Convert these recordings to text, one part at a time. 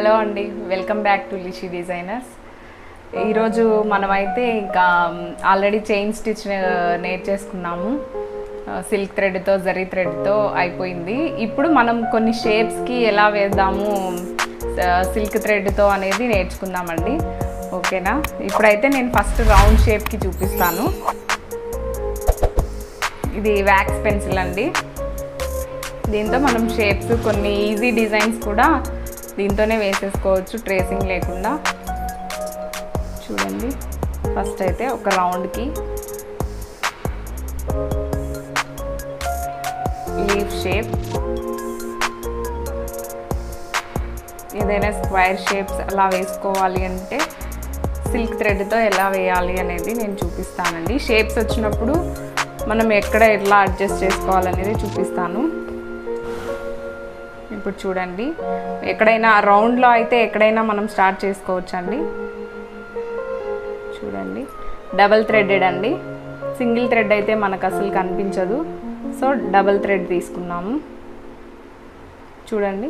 hello అండి welcome back to Lishi designers ఈరోజు మనమైతే ఇంకా ఆల్రెడీ చైన్ స్టిచ్ నేర్చేసుకున్నాము సిల్క్ థ్రెడ్తో జరీ థ్రెడ్తో అయిపోయింది ఇప్పుడు మనం కొన్ని షేప్స్కి ఎలా వేద్దాము సిల్క్ థ్రెడ్తో అనేది నేర్చుకుందామండి ఓకేనా ఇప్పుడైతే నేను ఫస్ట్ రౌండ్ షేప్కి చూపిస్తాను ఇది వ్యాక్స్ పెన్సిల్ అండి దీంతో మనం షేప్స్ కొన్ని ఈజీ డిజైన్స్ కూడా దీంతోనే వేసేసుకోవచ్చు ట్రేసింగ్ లేకుండా చూడండి ఫస్ట్ అయితే ఒక రౌండ్కి లీఫ్ షేప్ ఏదైనా స్క్వైర్ షేప్స్ అలా వేసుకోవాలి అంటే సిల్క్ థ్రెడ్తో ఎలా వేయాలి అనేది నేను చూపిస్తానండి షేప్స్ వచ్చినప్పుడు మనం ఎక్కడ ఎట్లా అడ్జస్ట్ చేసుకోవాలనేది చూపిస్తాను ఇప్పుడు చూడండి ఎక్కడైనా రౌండ్లో అయితే ఎక్కడైనా మనం స్టార్ట్ చేసుకోవచ్చండి చూడండి డబల్ థ్రెడెడ్ అండి సింగిల్ థ్రెడ్ అయితే మనకు అసలు కనిపించదు సో డబల్ థ్రెడ్ తీసుకున్నాము చూడండి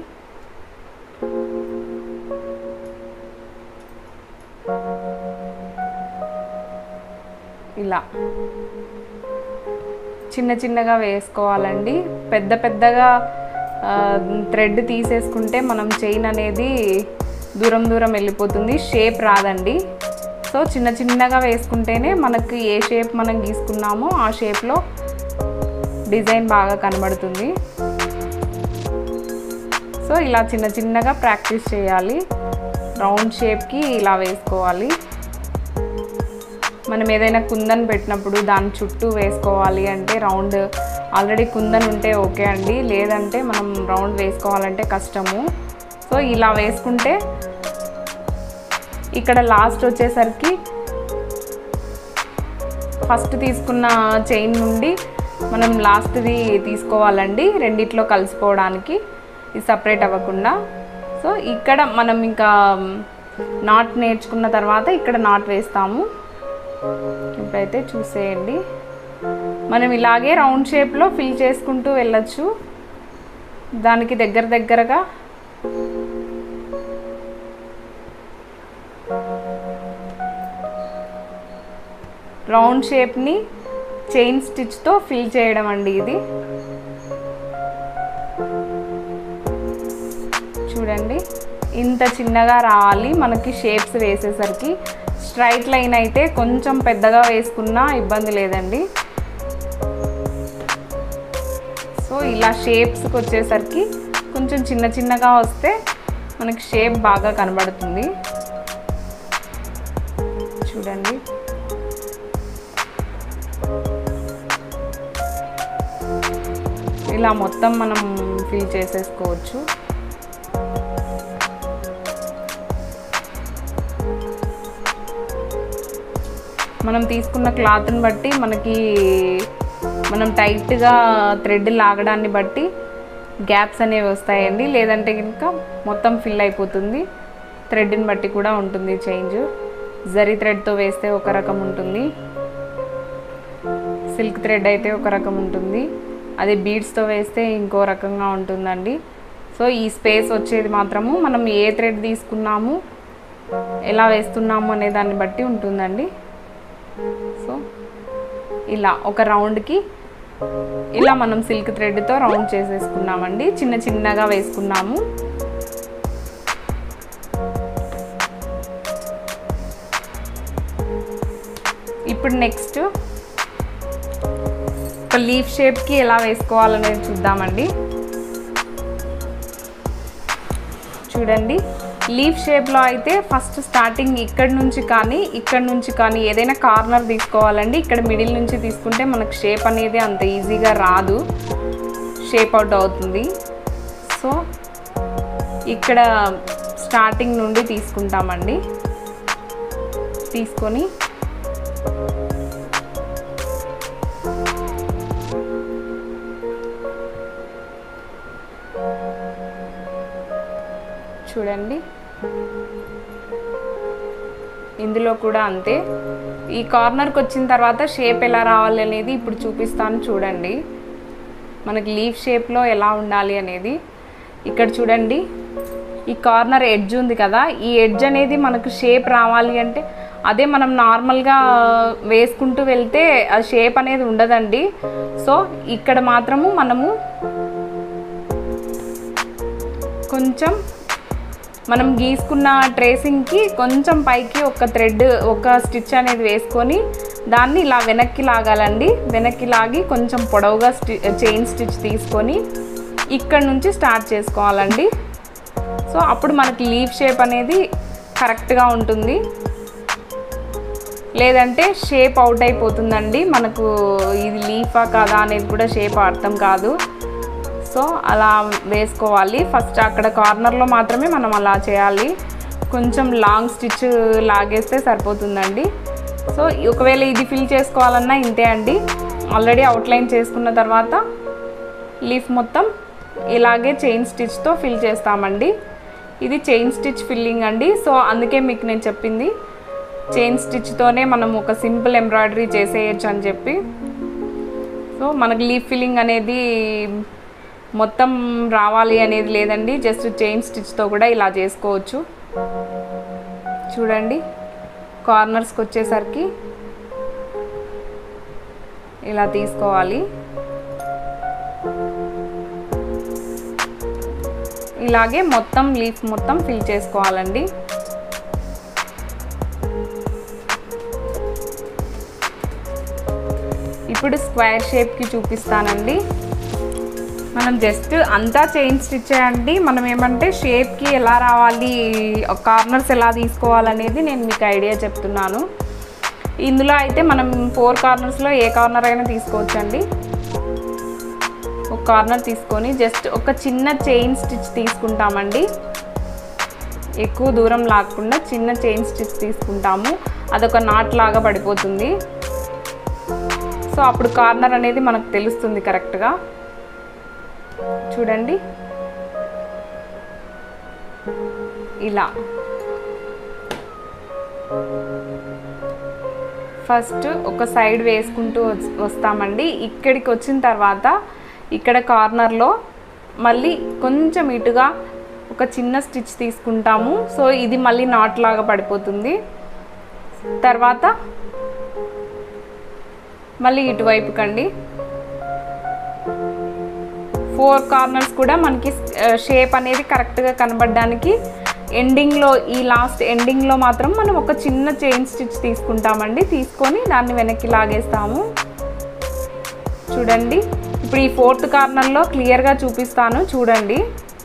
ఇలా చిన్న చిన్నగా వేసుకోవాలండి పెద్ద పెద్దగా థ్రెడ్ తీసేసుకుంటే మనం చైన్ అనేది దూరం దూరం వెళ్ళిపోతుంది షేప్ రాదండి సో చిన్న చిన్నగా వేసుకుంటేనే మనకి ఏ షేప్ మనం గీసుకున్నామో ఆ షేప్లో డిజైన్ బాగా కనబడుతుంది సో ఇలా చిన్న చిన్నగా ప్రాక్టీస్ చేయాలి రౌండ్ షేప్కి ఇలా వేసుకోవాలి మనం ఏదైనా కుందన్ పెట్టినప్పుడు దాని చుట్టూ వేసుకోవాలి అంటే రౌండ్ ఆల్రెడీ కుందన్ ఉంటే ఓకే అండి లేదంటే మనం రౌండ్ వేసుకోవాలంటే కష్టము సో ఇలా వేసుకుంటే ఇక్కడ లాస్ట్ వచ్చేసరికి ఫస్ట్ తీసుకున్న చైన్ నుండి మనం లాస్ట్ది తీసుకోవాలండి రెండిట్లో కలిసిపోవడానికి ఇది సపరేట్ అవ్వకుండా సో ఇక్కడ మనం ఇంకా నాట్ నేర్చుకున్న తర్వాత ఇక్కడ నాట్ వేస్తాము ఇప్పుడైతే చూసేయండి మనం ఇలాగే రౌండ్ షేప్లో ఫిల్ చేసుకుంటూ వెళ్ళచ్చు దానికి దగ్గర దగ్గరగా రౌండ్ షేప్ని చైన్ స్టిచ్తో ఫిల్ చేయడం అండి ఇది చూడండి ఇంత చిన్నగా రావాలి మనకి షేప్స్ వేసేసరికి స్ట్రైట్ లైన్ అయితే కొంచెం పెద్దగా వేసుకున్నా ఇబ్బంది లేదండి సో ఇలా షేప్స్కి వచ్చేసరికి కొంచెం చిన్న చిన్నగా వస్తే మనకి షేప్ బాగా కనబడుతుంది చూడండి ఇలా మొత్తం మనం ఫిల్ చేసేసుకోవచ్చు మనం తీసుకున్న క్లాత్ని బట్టి మనకి మనం టైట్గా థ్రెడ్ లాగడాన్ని బట్టి గ్యాప్స్ అనేవి వస్తాయండి లేదంటే కనుక మొత్తం ఫిల్ అయిపోతుంది థ్రెడ్ని బట్టి కూడా ఉంటుంది చేంజ్ జరీ థ్రెడ్తో వేస్తే ఒక రకం ఉంటుంది సిల్క్ థ్రెడ్ అయితే ఒక రకం ఉంటుంది అదే బీడ్స్తో వేస్తే ఇంకో రకంగా ఉంటుందండి సో ఈ స్పేస్ వచ్చేది మాత్రము మనం ఏ థ్రెడ్ తీసుకున్నాము ఎలా వేస్తున్నాము అనే దాన్ని బట్టి ఉంటుందండి సో ఇలా ఒక రౌండ్కి ఇలా మనం సిల్క్ థ్రెడ్తో రౌండ్ చేసేసుకున్నామండి చిన్న చిన్నగా వేసుకున్నాము ఇప్పుడు నెక్స్ట్ ఒక లీఫ్ షేప్కి ఎలా వేసుకోవాలనేది చూద్దామండి చూడండి లీఫ్ షేప్లో అయితే ఫస్ట్ స్టార్టింగ్ ఇక్కడ నుంచి కానీ ఇక్కడ నుంచి కానీ ఏదైనా కార్నర్ తీసుకోవాలండి ఇక్కడ మిడిల్ నుంచి తీసుకుంటే మనకు షేప్ అనేది అంత ఈజీగా రాదు షేప్ అవుట్ అవుతుంది సో ఇక్కడ స్టార్టింగ్ నుండి తీసుకుంటామండి తీసుకొని చూడండి ఇందులో కూడా అంతే ఈ కార్నర్కి వచ్చిన తర్వాత షేప్ ఎలా రావాలి అనేది ఇప్పుడు చూపిస్తాను చూడండి మనకి లీఫ్ షేప్లో ఎలా ఉండాలి అనేది ఇక్కడ చూడండి ఈ కార్నర్ ఎడ్జ్ ఉంది కదా ఈ ఎడ్జ్ అనేది మనకు షేప్ రావాలి అంటే అదే మనం నార్మల్గా వేసుకుంటూ వెళ్తే ఆ షేప్ అనేది ఉండదండి సో ఇక్కడ మాత్రము మనము కొంచెం మనం గీసుకున్న ట్రేసింగ్కి కొంచెం పైకి ఒక థ్రెడ్ ఒక స్టిచ్ అనేది వేసుకొని దాన్ని ఇలా వెనక్కి లాగాలండి వెనక్కి లాగి కొంచెం పొడవుగా స్టి చైన్ స్టిచ్ తీసుకొని ఇక్కడ నుంచి స్టార్ట్ చేసుకోవాలండి సో అప్పుడు మనకి లీఫ్ షేప్ అనేది కరెక్ట్గా ఉంటుంది లేదంటే షేప్ అవుట్ అయిపోతుందండి మనకు ఇది లీఫా కాదా అనేది కూడా షేప్ అర్థం కాదు సో అలా వేసుకోవాలి ఫస్ట్ అక్కడ కార్నర్లో మాత్రమే మనం అలా చేయాలి కొంచెం లాంగ్ స్టిచ్ లాగేస్తే సరిపోతుందండి సో ఒకవేళ ఇది ఫిల్ చేసుకోవాలన్నా ఇంతే అండి ఆల్రెడీ అవుట్లైన్ చేసుకున్న తర్వాత లీఫ్ మొత్తం ఇలాగే చైన్ స్టిచ్తో ఫిల్ చేస్తామండి ఇది చైన్ స్టిచ్ ఫిల్లింగ్ అండి సో అందుకే మీకు నేను చెప్పింది చైన్ స్టిచ్తోనే మనం ఒక సింపుల్ ఎంబ్రాయిడరీ చేసేయచ్చు అని చెప్పి సో మనకి లీఫ్ ఫిల్లింగ్ అనేది మొత్తం రావాలి అనేది లేదండి జస్ట్ చైన్ స్టిచ్తో కూడా ఇలా చేసుకోవచ్చు చూడండి కార్నర్స్కి వచ్చేసరికి ఇలా తీసుకోవాలి ఇలాగే మొత్తం లీఫ్ మొత్తం ఫిల్ చేసుకోవాలండి ఇప్పుడు స్క్వేర్ షేప్కి చూపిస్తానండి మనం జస్ట్ అంతా చైన్ స్టిచ్ చేయండి మనం ఏమంటే షేప్కి ఎలా రావాలి కార్నర్స్ ఎలా తీసుకోవాలనేది నేను మీకు ఐడియా చెప్తున్నాను ఇందులో అయితే మనం ఫోర్ కార్నర్స్లో ఏ కార్నర్ అయినా తీసుకోవచ్చండి ఒక కార్నర్ తీసుకొని జస్ట్ ఒక చిన్న చైన్ స్టిచ్ తీసుకుంటామండి ఎక్కువ దూరం లాగకుండా చిన్న చైన్ స్టిచ్ తీసుకుంటాము అదొక నాట్ లాగా పడిపోతుంది సో అప్పుడు కార్నర్ అనేది మనకు తెలుస్తుంది కరెక్ట్గా చూడండి ఇలా ఫస్ట్ ఒక సైడ్ వేసుకుంటూ వస్- వస్తామండి ఇక్కడికి వచ్చిన తర్వాత ఇక్కడ కార్నర్లో మళ్ళీ కొంచెం ఇటుగా ఒక చిన్న స్టిచ్ తీసుకుంటాము సో ఇది మళ్ళీ నాట్ లాగా పడిపోతుంది తర్వాత మళ్ళీ ఇటువైపుకండి ఫోర్ కార్నర్స్ కూడా మనకి షేప్ అనేది కరెక్ట్గా కనబడడానికి ఎండింగ్లో ఈ లాస్ట్ ఎండింగ్లో మాత్రం మనం ఒక చిన్న చైన్ స్టిచ్ తీసుకుంటామండి తీసుకొని దాన్ని వెనక్కి లాగేస్తాము చూడండి ఇప్పుడు ఈ ఫోర్త్ కార్నర్లో క్లియర్గా చూపిస్తాను చూడండి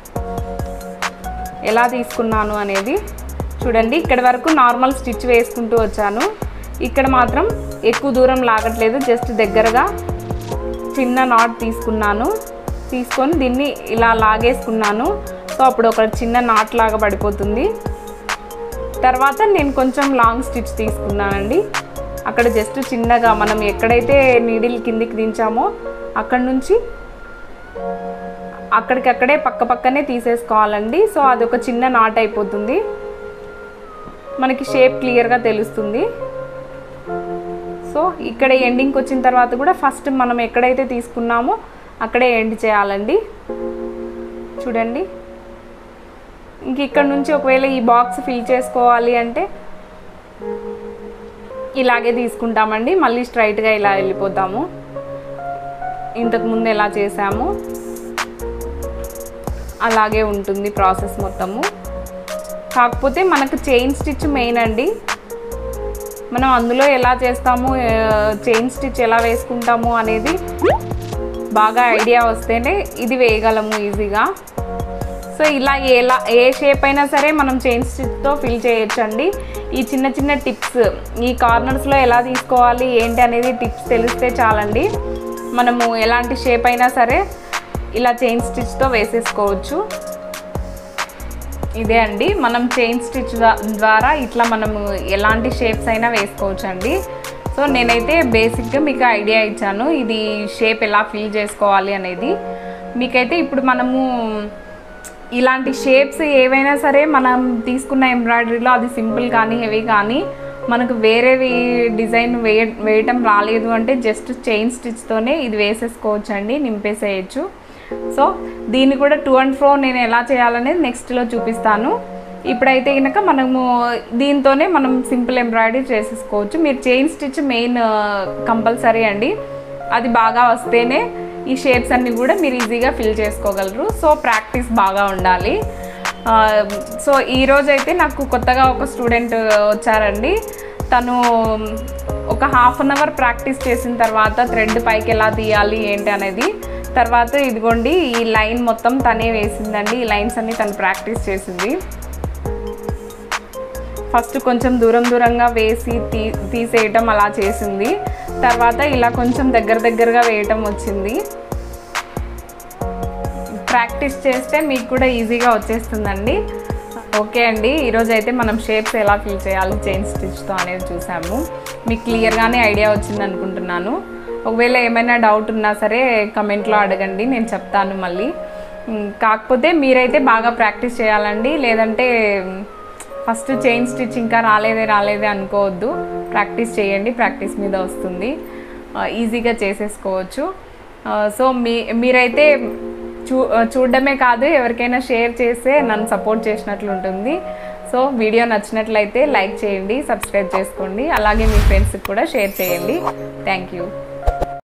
ఎలా తీసుకున్నాను అనేది చూడండి ఇక్కడ వరకు నార్మల్ స్టిచ్ వేసుకుంటూ వచ్చాను ఇక్కడ మాత్రం ఎక్కువ దూరం లాగట్లేదు జస్ట్ దగ్గరగా చిన్న నాట్ తీసుకున్నాను తీసుకొని దీన్ని ఇలా లాగేసుకున్నాను సో అప్పుడు ఒక చిన్న నాట్ లాగా పడిపోతుంది తర్వాత నేను కొంచెం లాంగ్ స్టిచ్ తీసుకున్నానండి అక్కడ జస్ట్ చిన్నగా మనం ఎక్కడైతే నీడిల్ కిందికి దించామో అక్కడ నుంచి అక్కడికక్కడే పక్క పక్కనే తీసేసుకోవాలండి సో అది ఒక చిన్న నాట్ అయిపోతుంది మనకి షేప్ క్లియర్గా తెలుస్తుంది సో ఇక్కడ ఎండింగ్కి వచ్చిన తర్వాత కూడా ఫస్ట్ మనం ఎక్కడైతే తీసుకున్నామో అక్కడే ఎండ్ చేయాలండి చూడండి ఇంక ఇక్కడ నుంచి ఒకవేళ ఈ బాక్స్ ఫిల్ చేసుకోవాలి అంటే ఇలాగే తీసుకుంటామండి మళ్ళీ స్ట్రైట్గా ఇలా వెళ్ళిపోతాము ఇంతకు ముందు ఎలా చేసాము అలాగే ఉంటుంది ప్రాసెస్ మొత్తము కాకపోతే మనకు చైన్ స్టిచ్ మెయిన్ అండి మనం అందులో ఎలా చేస్తాము చైన్ స్టిచ్ ఎలా వేసుకుంటాము అనేది బాగా ఐడియా వస్తేనే ఇది వేయగలము ఈజీగా సో ఇలా ఎలా ఏ షేప్ అయినా సరే మనం చైన్ స్టిచ్తో ఫిల్ చేయొచ్చండి ఈ చిన్న చిన్న టిప్స్ ఈ కార్నర్స్లో ఎలా తీసుకోవాలి ఏంటి అనేది టిప్స్ తెలిస్తే చాలండి మనము ఎలాంటి షేప్ అయినా సరే ఇలా చైన్ స్టిచ్తో వేసేసుకోవచ్చు ఇదే అండి మనం చైన్ స్టిచ్ ద్వారా ఇట్లా మనము ఎలాంటి షేప్స్ అయినా వేసుకోవచ్చు అండి సో నేనైతే బేసిక్గా మీకు ఐడియా ఇచ్చాను ఇది షేప్ ఎలా ఫిల్ చేసుకోవాలి అనేది మీకైతే ఇప్పుడు మనము ఇలాంటి షేప్స్ ఏవైనా సరే మనం తీసుకున్న ఎంబ్రాయిడరీలో అది సింపుల్ కానీ హెవీ కానీ మనకు వేరేవి డిజైన్ వేయ వేయటం రాలేదు అంటే జస్ట్ చైన్ స్టిచ్తోనే ఇది వేసేసుకోవచ్చు అండి నింపేసేయచ్చు సో దీన్ని కూడా టూ అండ్ ఫ్రో నేను ఎలా చేయాలనేది నెక్స్ట్లో చూపిస్తాను ఇప్పుడైతే కనుక మనము దీంతోనే మనం సింపుల్ ఎంబ్రాయిడరీ చేసేసుకోవచ్చు మీరు చైన్ స్టిచ్ మెయిన్ కంపల్సరీ అండి అది బాగా వస్తేనే ఈ షేప్స్ అన్నీ కూడా మీరు ఈజీగా ఫిల్ చేసుకోగలరు సో ప్రాక్టీస్ బాగా ఉండాలి ఆ, సో ఈరోజు అయితే నాకు కొత్తగా ఒక స్టూడెంట్ వచ్చారండి తను ఒక హాఫ్ అన్ అవర్ ప్రాక్టీస్ చేసిన తర్వాత థ్రెడ్ పైకి ఎలా తీయాలి ఏంటి అనేది తర్వాత ఇదిగోండి ఈ లైన్ మొత్తం తనే వేసిందండి ఈ లైన్స్ అన్ని తను ప్రాక్టీస్ చేసింది ఫస్ట్ కొంచెం దూరం దూరంగా వేసి తీ తీసేయటం అలా చేసింది తర్వాత ఇలా కొంచెం దగ్గర దగ్గరగా వేయటం వచ్చింది ప్రాక్టీస్ చేస్తే మీకు కూడా ఈజీగా వచ్చేస్తుందండి ఓకే అండి ఈరోజు అయితే మనం షేప్స్ ఎలా ఫిల్ చేయాలి చైన్ స్టిచ్తో అనేది చూసాము మీకు క్లియర్గానే ఐడియా వచ్చింది అనుకుంటున్నాను ఒకవేళ ఏమైనా డౌట్ ఉన్నా సరే కమెంట్లో అడగండి నేను చెప్తాను మళ్ళీ ఉమ్, కాకపోతే మీరైతే బాగా ప్రాక్టీస్ చేయాలండి లేదంటే ఫస్ట్ చైన్ స్టిచ్ ఇంకా రాలేదే రాలేదే అనుకోవద్దు ప్రాక్టీస్ చేయండి ప్రాక్టీస్ మీద వస్తుంది ఆ, ఈజీగా చేసేసుకోవచ్చు ఆ, సో మీ మీరైతే చూ చూడడమే కాదు ఎవరికైనా షేర్ చేస్తే నన్ను సపోర్ట్ చేసినట్లు ఉంటుంది సో వీడియో నచ్చినట్లయితే లైక్ చేయండి సబ్స్క్రైబ్ చేసుకోండి అలాగే మీ ఫ్రెండ్స్కి కూడా షేర్ చేయండి థ్యాంక్ యూ